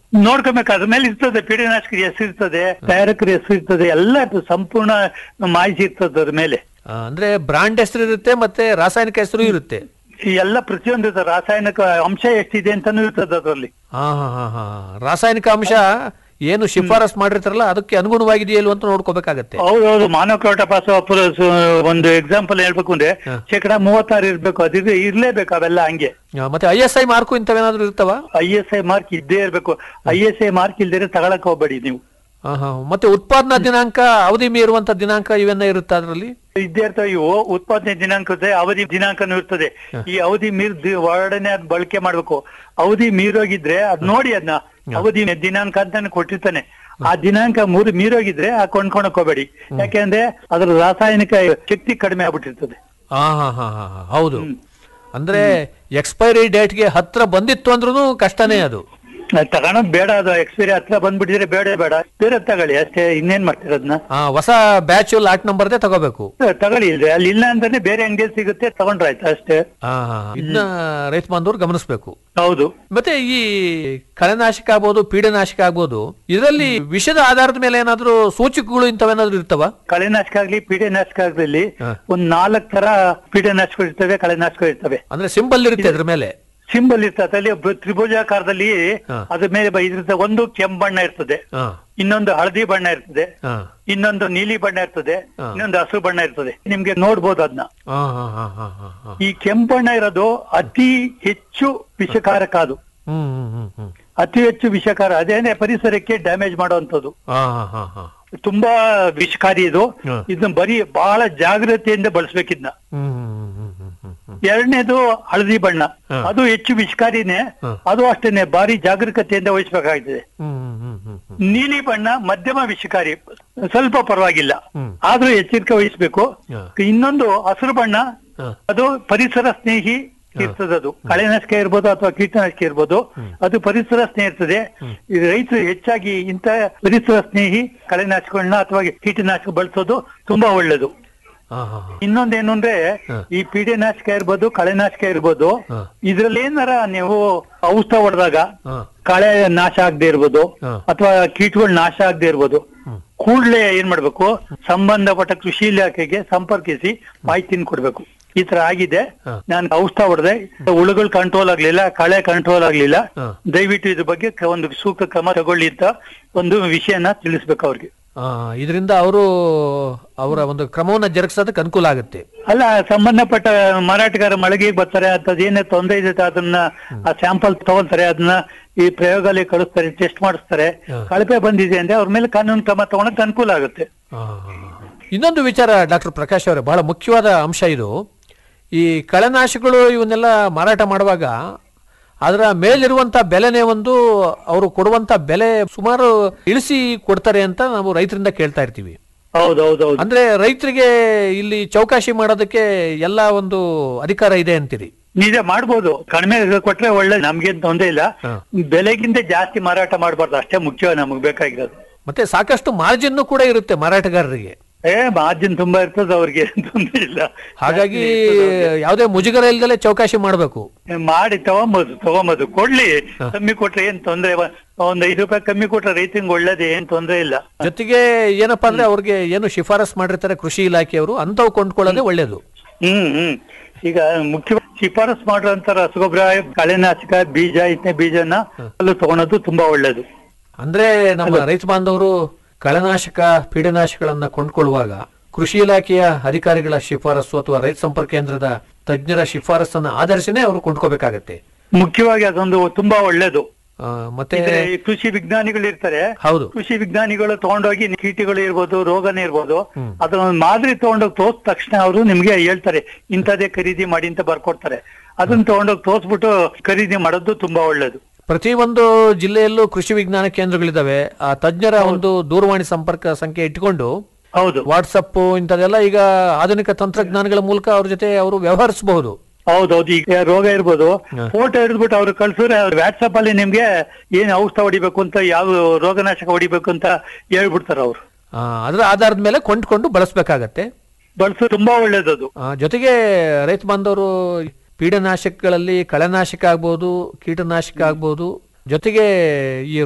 ನೋಡ್ಕೊಬೇಕು ಅದ್ರ ಮೇಲೆ ಇರ್ತದೆ ಪೀಡನಾಶಕ ಹೆಸರು ಇರ್ತದೆ ತಯಾರಕರ ಹೆಸರು ಇರ್ತದೆ ಎಲ್ಲ ಇರ್ತದೆ. ಸಂಪೂರ್ಣ ಮಾಹಿತಿ ಇರ್ತದೆ ಅದ್ರ ಮೇಲೆ ಆ, ಅಂದ್ರೆ ಬ್ರಾಂಡ್ ಹೆಸರು ಇರುತ್ತೆ ಮತ್ತೆ ರಾಸಾಯನಿಕ ಹೆಸರು ಇರುತ್ತೆ ಈ ಎಲ್ಲ ಪ್ರತಿಯೊಂದು ಇರ್ತದೆ. ರಾಸಾಯನಿಕ ಅಂಶ ಎಷ್ಟಿದೆ ಅಂತಾನು ಇರ್ತದೆ ಅದರಲ್ಲಿ ಹಾ ಹಾ ಹಾ ಹಾ ರಾಸಾಯನಿಕ ಅಂಶ ಏನು ಶಿಫಾರಸ್ ಮಾಡಿರ್ತಾರಲ್ಲ ಅದಕ್ಕೆ ಅನುಗುಣವಾಗಿದೆಯಲ್ಲ ಅಂತ ನೋಡ್ಕೋಬೇಕಾಗತ್ತೆ ಹೌದೌದು ಮಾನೋಕ್ರೋಟಪಾಸ ಒಂದು ಎಕ್ಸಾಂಪಲ್ ಹೇಳ್ಬೇಕು ಅಂದ್ರೆ ಶೇಕಡ ಮೂವತ್ತಾರು ಇರ್ಬೇಕು ಅದಿದ್ರೆ ಇರ್ಲೇಬೇಕು ಅವೆಲ್ಲ ಹಂಗೆ ಆ, ಮತ್ತೆ ಐ ಎಸ್ ಐ ಮಾರ್ಕು ಇಂಥವೇನಾದ್ರೂ ಇರ್ತಾವ ಐ ಎಸ್ ಐ ಮಾರ್ಕ್ ಇದ್ದೇ ಇರ್ಬೇಕು ಐ ಎಸ್ ಐ ಮಾರ್ಕ್ ಇಲ್ದಿದ್ರೆ ತಗೊಳಕ್ ಹೋಗ್ಬೇಡಿ ನೀವು ಹಾ ಹಾ ಮತ್ತೆ ಉತ್ಪಾದನಾ ದಿನಾಂಕ ಅವಧಿ ಮೀರುವಂತ ದಿನಾಂಕ ಇವೆಲ್ಲ ಇರುತ್ತೆ ಅದರಲ್ಲಿ ಇದ್ದೇ ಇರ್ತವೆ ಇವು ಉತ್ಪಾದನೆ ದಿನಾಂಕ ಇರ್ತದೆ ಅವಧಿ ದಿನಾಂಕನೂ ಇರ್ತದೆ ಈ ಅವಧಿ ಮೀರ್ ಒಳಗಡೆನೆ ಅದ್ ಬಳಕೆ ಮಾಡ್ಬೇಕು ಅವಧಿ ಮೀರೋಗಿದ್ರೆ ಅದ್ ನೋಡಿ ಅದನ್ನ ಅವಧಿ ದಿನಾಂಕ ಅಂತಾನೆ ಕೊಟ್ಟಿರ್ತಾನೆ ಆ ದಿನಾಂಕ ಮೂರು ಮೀರೋಗಿದ್ರೆ ಆ ಕೊಂಡ್ಕೊಳಕ್ ಹೋಗ್ಬೇಡಿ ಯಾಕೆಂದ್ರೆ ಅದ್ರ ರಾಸಾಯನಿಕ ಶಕ್ತಿ ಕಡಿಮೆ ಆಗ್ಬಿಟ್ಟಿರ್ತದೆ ಹಾ ಹಾ ಹಾ ಹಾ ಹಾ, ಹೌದು ಅಂದ್ರೆ ಎಕ್ಸ್ಪೈರಿ ಡೇಟ್ಗೆ ಹತ್ರ ಬಂದಿತ್ತು ಅಂದ್ರೂ ಕಷ್ಟನೇ ಅದು ಅದ್ ತಗೊಳೋದ್ ಬೇಡ ಅದು ಎಕ್ಸ್ಪೈರಿ ಹತ್ರ ಬಂದ್ಬಿಟ್ಟಿದ್ರೆ ಬೇಡ ಬೇಡ ಬೇರೆ ತಗೊಳ್ಳಿ ಅಷ್ಟೇ ಇನ್ನೇನ್ ಮಾಡ್ತೀರ ಅದನ್ನ ಆ, ಹೊಸ ಬ್ಯಾಚ್ ಲಾಟ್ ನಂಬರ್ದೇ ತಗೋಬೇಕು ತಗೊಳ್ಳಿ ಇಲ್ರಿ ಅಲ್ಲಿ ಇಲ್ಲ ಅಂತಾನೆ ಬೇರೆ ಅಂಗಡಿಯಲ್ಲಿ ಸಿಗುತ್ತೆ ತಗೊಂಡ್ರಾಯ್ತು ಅಷ್ಟೇ ಹಾ ಹಾ ಇದನ್ನ ರೈತ ಬಾಂಧವರು ಗಮನಿಸಬೇಕು ಹೌದು ಮತ್ತೆ ಈ ಕಳೆನಾಶಕ ಆಗ್ಬೋದು ಪೀಡನಾಶಕ ಆಗ್ಬೋದು ಇದರಲ್ಲಿ ವಿಷದ ಆಧಾರದ ಮೇಲೆ ಏನಾದ್ರೂ ಸೂಚಕಗಳು ಇಂಥವೇನಾದ್ರೂ ಇರ್ತಾವ ಕಳೆನಾಶಕ ಆಗ್ಲಿ ಪೀಡೆನಾಶಕ ಆಗ್ಲಿ ಹಾ. ಒಂದ್ ನಾಲ್ಕ್ ತರ ಪೀಡೆನಾಶಕ ಇರ್ತವೆ ಕಳೆನಾಶಕ ಇರ್ತವೆ ಅಂದ್ರೆ ಸಿಂಬಲ್ ಇರುತ್ತೆ ಅದ್ರ ಮೇಲೆ ಸಿಂಬಲ್ ಇರ್ತದೆ ಅಲ್ಲಿ ಒಬ್ಬ ತ್ರಿಭುಜಾಕಾರದಲ್ಲಿ ಹಾ. ಅದ್ರ ಮೇಲೆ ಬ- ಇದಿರ್ತದೆ ಒಂದು ಕೆಂಪು ಬಣ್ಣ ಇರ್ತದೆ ಹಾ ಇನ್ನೊಂದು ಹಳದಿ ಬಣ್ಣ ಇರ್ತದೆ ಹಾ ಇನ್ನೊಂದು ನೀಲಿ ಬಣ್ಣ ಇರ್ತದೆ ಹಾ. ಇನ್ನೊಂದು ಹಸಿರು ಬಣ್ಣ ಇರ್ತದೆ ನಿಮ್ಗೆ ನೋಡ್ಬೋದು ಅದನ್ನ ಹಾ ಹಾ ಹಾ ಹಾ ಹಾ ಹಾ ಈ ಕೆಂಪು ಬಣ್ಣ ಇರೋದು ಅತಿ ಹೆಚ್ಚು ವಿಷಕಾರಕ ಅದು ಹ್ಮ್ ಹ್ಮ್ ಹ್ಮ್ ಹ್ಮ್ ಅತಿ ಹೆಚ್ಚು ವಿಷಕಾರ ಅದೇನೆ ಪರಿಸರಕ್ಕೆ ಡ್ಯಾಮೇಜ್ ಮಾಡುವಂತದ್ದು ಹಾ ಹಾ ಹಾ ಹಾ ತುಂಬಾ ವಿಷಕಾರಿ ಇದು ಹಾ. ಇದನ್ನ ಬರೀ ಬಹಳ ಜಾಗ್ರತೆಯಿಂದ ಬಳಸ್ಬೇಕಿದ್ನ ಹ್ಮ್ ಹ್ಮ್ ಹ್ಮ್ ಹ್ಮ್ ಹ್ಮ್ ಹ್ಮ್ ಹ್ಮ್ ಎರಡನೇದು ಹಳದಿ ಬಣ್ಣ ಹಾ. ಅದು ಹೆಚ್ಚು ವಿಷಕಾರಿನೇ ಹಾ. ಅದು ಅಷ್ಟೇನೆ ಭಾರಿ ಜಾಗರೂಕತೆಯಿಂದ ವಹಿಸ್ಬೇಕಾಗ್ತದೆ ಹ್ಮ್ ಹ್ಮ್ ಹ್ಮ್ ಹ್ಮ್ ನೀಲಿ ಬಣ್ಣ ಮಧ್ಯಮ ವಿಷಕಾರಿ ಸ್ವಲ್ಪ ಪರವಾಗಿಲ್ಲ ಹ್ಮ್. ಆದ್ರೂ ಎಚ್ಚರಿಕೆ ವಹಿಸ್ಬೇಕು ಹಾ. ಇನ್ನೊಂದು ಇನ್ನೊಂದು ಹಸಿರು ಬಣ್ಣ ಹಾ. ಅದು ಪರಿಸರ ಸ್ನೇಹಿ ಇರ್ತದೆ ಅದು ಕಳೆನಾಶಕ ಇರ್ಬೋದು ಅಥವಾ ಕೀಟನಾಶಕ ಇರ್ಬೋದು ಅದು ಪರಿಸರ ಸ್ನೇಹಿ ಇರ್ತದೆ ಈ ರೈತರು ಹೆಚ್ಚಾಗಿ ಇಂಥ ಪರಿಸರ ಸ್ನೇಹಿ ಕಳೆನಾಶಕಗಳನ್ನ ಅಥವಾ ಕೀಟನಾಶಕ ಬಳಸೋದು ತುಂಬಾ ಒಳ್ಳೇದು ಹಾ ಹಾ ಹಾ ಇನ್ನೊಂದೇನು ಅಂದ್ರೆ ಹಾ. ಈ ಪೀಡೆನಾಶಕ ಇರ್ಬೋದು ಕಳೆನಾಶಕ ಇರ್ಬೋದು ಹಾ. ಇದ್ರಲ್ಲಿ ಏನಾರ ನೀವು ಔಷಧ ಹೊಡೆದಾಗ ಹಾ ಕಳೆ ನಾಶ ಆಗದೆ ಇರ್ಬೋದು ಹಾ. ಅಥವಾ ಕೀಟಗಳು ನಾಶ ಆಗದೆ ಇರ್ಬೋದು ಹ್ಮ್. ಕೂಡ್ಲೆ ಏನ್ ಮಾಡ್ಬೇಕು ಸಂಬಂಧಪಟ್ಟ ಕೃಷಿ ಇಲಾಖೆಗೆ ಸಂಪರ್ಕಿಸಿ ಮಾಹಿತಿನ ಕೊಡ್ಬೇಕು ಈ ತರ ಆಗಿದೆ ಹಾ. ನಾನು ಔಷಧ ಹೊಡೆದೆ ಹುಳುಗಳು ಕಂಟ್ರೋಲ್ ಆಗ್ಲಿಲ್ಲ ಕಳೆ ಕಂಟ್ರೋಲ್ ಆಗ್ಲಿಲ್ಲ ಹಾ. ದಯವಿಟ್ಟು ಇದ್ರ ಬಗ್ಗೆ ಕ- ಒಂದು ಸೂಕ್ತ ಕ್ರಮ ತಗೊಳ್ಳಿ ಅಂತ ಒಂದು ವಿಷಯನ ತಿಳಿಸ್ಬೇಕು ಅವ್ರಿಗೆ ಆ, ಇದರಿಂದ ಅವರು ಅವರ ಒಂದು ಕ್ರಮವನ್ನ ಜರುಗಿಸೋದಕ್ಕೆ ಅನುಕೂಲ ಆಗುತ್ತೆ ಅಲ್ಲ ಸಂಬಂಧಪಟ್ಟ ಮಾರಾಟಗಾರ ಮಳಿಗೆಗೆ ಬರ್ತಾರೆ ಅಂತದ್ ಏನೇ ತೊಂದರೆ ಇದೆ ಅದನ್ನ ಆ ಸ್ಯಾಂಪಲ್ ತಗೊಳ್ತಾರೆ ಅದನ್ನ ಈ ಪ್ರಯೋಗಾಲಯ ಕಳಿಸ್ತಾರೆ ಟೆಸ್ಟ್ ಮಾಡಿಸ್ತಾರೆ ಹಾ. ಕಳಪೆ ಬಂದಿದೆ ಅಂದ್ರೆ ಅವ್ರ ಮೇಲೆ ಕಾನೂನು ಕ್ರಮ ತಗೊಳಕ್ ಅನುಕೂಲ ಆಗುತ್ತೆ ಆ, ಇನ್ನೊಂದು ವಿಚಾರ ಡಾಕ್ಟರ್ ಪ್ರಕಾಶ್ ಅವರೇ ಬಹಳ ಮುಖ್ಯವಾದ ಅಂಶ ಇದು ಈ ಕಳೆನಾಶಕಗಳು ಇವನ್ನೆಲ್ಲ ಮಾರಾಟ ಮಾಡುವಾಗ ಅದರ ಮೇಲಿರುವಂತ ಬೆಲೆನೇ ಒಂದು ಅವರು ಕೊಡುವಂತ ಬೆಲೆ ಸುಮಾರು ಇಳಿಸಿ ಕೊಡ್ತಾರೆ ಅಂತ ನಾವು ರೈತರಿಂದ ಕೇಳ್ತಾ ಇರ್ತೀವಿ ಹೌದೌದೌದು ಅಂದ್ರೆ ರೈತರಿಗೆ ಇಲ್ಲಿ ಚೌಕಾಶಿ ಮಾಡೋದಕ್ಕೆ ಎಲ್ಲ ಒಂದು ಅಧಿಕಾರ ಇದೆ ಅಂತೀರಿ ನಿಜ ಮಾಡ್ಬೋದು ಕಡಿಮೆ ಕೊಟ್ರೆ ಒಳ್ಳೆ ನಮ್ಗೇನ್ ತೊಂದ್ರೆ ಇಲ್ಲ ಹಾ. ಬೆಲೆಗಿಂತ ಜಾಸ್ತಿ ಮಾರಾಟ ಮಾಡಬಾರ್ದು ಅಷ್ಟೇ ಮುಖ್ಯ ನಮಗ್ ಬೇಕಾಗಿರೋದು ಮತ್ತೆ ಸಾಕಷ್ಟು ಮಾರ್ಜಿನ್ ಕೂಡ ಇರುತ್ತೆ ಮಾರಾಟಗಾರರಿಗೆ ಏ ಮಾರ್ಜಿನ್ ತುಂಬಾ ಇರ್ತದೆ ಅವ್ರಿಗೆ ಏನ್ ತೊಂದ್ರೆ ಇಲ್ಲ ಹಾಗಾಗಿ ಯಾವುದೇ ಮುಜುಗರ ಇಲ್ದಲೆ ಚೌಕಾಶಿ ಮಾಡಬೇಕು ಏ, ಮಾಡಿ ತಗೊಂಬೋದು ತಗೊಂಬೋದು ಕೊಡ್ಲಿ ಕಮ್ಮಿ ಕೊಟ್ರೆ ಏನ್ ತೊಂದ್ರೆ ಇಲ್ಲ. ಒಂದ್ ಐದು ರೂಪಾಯಿ ಕಮ್ಮಿ ಕೊಟ್ರೆ ರೈತಂಗ್ ಒಳ್ಳೇದೇ ಏನ್ ತೊಂದ್ರೆ ಇಲ್ಲ ಜೊತೆಗೆ ಏನಪ್ಪಾ ಅಂದ್ರೆ ಅವ್ರಿಗೆ ಏನು ಶಿಫಾರಸ್ ಮಾಡಿರ್ತಾರೆ ಕೃಷಿ ಇಲಾಖೆಯವರು ಅಂತವು ಕೊಂಡ್ಕೊಳ್ಳೋದೇ ಒಳ್ಳೇದು ಹ್ಮ್ ಹ್ಮ್ ಈಗ ಮುಖ್ಯವಾಗಿ ಶಿಫಾರಸ್ ಮಾಡುವಂತ ರಸಗೊಬ್ಬರ ಕಳೆನಾಶಕ ಬೀಜ ಇತನೇ ಬೀಜನ ಅಲ್ಲೂ ತಗೊಳೋದು ತುಂಬಾ ಒಳ್ಳೇದು ಅಂದ್ರೆ ನಮ್ಮ ರೈತ ಬಾಂಧವರು ಕಳೆನಾಶಕ ಪೀಡನಾಶಕಗಳನ್ನ ಕೊಂಡ್ಕೊಳ್ಳುವಾಗ ಕೃಷಿ ಇಲಾಖೆಯ ಅಧಿಕಾರಿಗಳ ಶಿಫಾರಸು ಅಥವಾ ರೈತ ಸಂಪರ್ಕ ಕೇಂದ್ರದ ತಜ್ಞರ ಶಿಫಾರಸನ್ನ ಆಧರಿಸಿನೇ ಅವರು ಕೊಂಡ್ಕೋಬೇಕಾಗತ್ತೆ ಮುಖ್ಯವಾಗಿ ಅದೊಂದು ತುಂಬಾ ಒಳ್ಳೇದು ಆ, ಮತ್ತೆ ಇದ್ರೆ ಈ ಕೃಷಿ ವಿಜ್ಞಾನಿಗಳು ಇರ್ತಾರೆ ಹೌದು ಕೃಷಿ ವಿಜ್ಞಾನಿಗಳು ತಗೊಂಡೋಗಿ ಕೀಟಗಳು ಇರ್ಬೋದು ರೋಗನೇ ಇರ್ಬೋದು ಹ್ಮ್. ಅದನ್ನ ಒಂದ್ ಮಾದರಿ ತಗೊಂಡೋಗಿ ತೋರ್ಸ್ ತಕ್ಷಣ ಅವರು ನಿಮ್ಗೆ ಹೇಳ್ತಾರೆ ಇಂಥದೇ ಖರೀದಿ ಮಾಡಿ ಅಂತ ಬರ್ಕೊಡ್ತಾರೆ ಅದನ್ನ ತಗೊಂಡೋಗಿ ತೋರ್ಸ್ಬಿಟ್ಟು ಖರೀದಿ ಮಾಡೋದು ತುಂಬಾ ಒಳ್ಳೇದು ಪ್ರತಿ ಒಂದು ಜಿಲ್ಲೆಯಲ್ಲೂ ಕೃಷಿ ವಿಜ್ಞಾನ ಕೇಂದ್ರಗಳಿದಾವೆ ಆ ತಜ್ಞರ ಒಂದು ದೂರವಾಣಿ ಸಂಪರ್ಕ ಸಂಖ್ಯೆ ಇಟ್ಕೊಂಡು ಹೌದು ವಾಟ್ಸಪ್ ಇಂಥದೆಲ್ಲ ಈಗ ಆಧುನಿಕ ತಂತ್ರಜ್ಞಾನಗಳ ಮೂಲಕ ಅವ್ರ ಜೊತೆ ಅವರು ವ್ಯವಹರಿಸಬಹುದು ಹೌದೌದು ಈಗ ರೋಗ ಇರ್ಬೋದು ಹ. ಫೋಟೋ ಹಿಡಿದ್ಬಿಟ್ಟು ಅವ್ರು ಕಳ್ಸಿದ್ರೆ ವಾಟ್ಸಪ್ ಅಲ್ಲಿ ನಿಮ್ಗೆ ಏನ್ ಔಷಧ ಹೊಡಿಬೇಕು ಅಂತ ಯಾವ ರೋಗನಾಶಕ ಹೊಡಿಬೇಕು ಅಂತ ಹೇಳ್ಬಿಡ್ತಾರ ಅವ್ರು ಅದರ ಆಧಾರದ ಮೇಲೆ ಕೊಂಡ್ಕೊಂಡು ಬಳಸಬೇಕಾಗತ್ತೆ ಬಳಸೋ ತುಂಬಾ ಒಳ್ಳೇದದು ಜೊತೆಗೆ ರೈತ ಬಾಂಧವರು ಪೀಡನಾಶಕಗಳಲ್ಲಿ ಕಳೆನಾಶಕ ಆಗ್ಬೋದು ಕೀಟನಾಶಕ ಆಗ್ಬೋದು ಜೊತೆಗೆ ಈ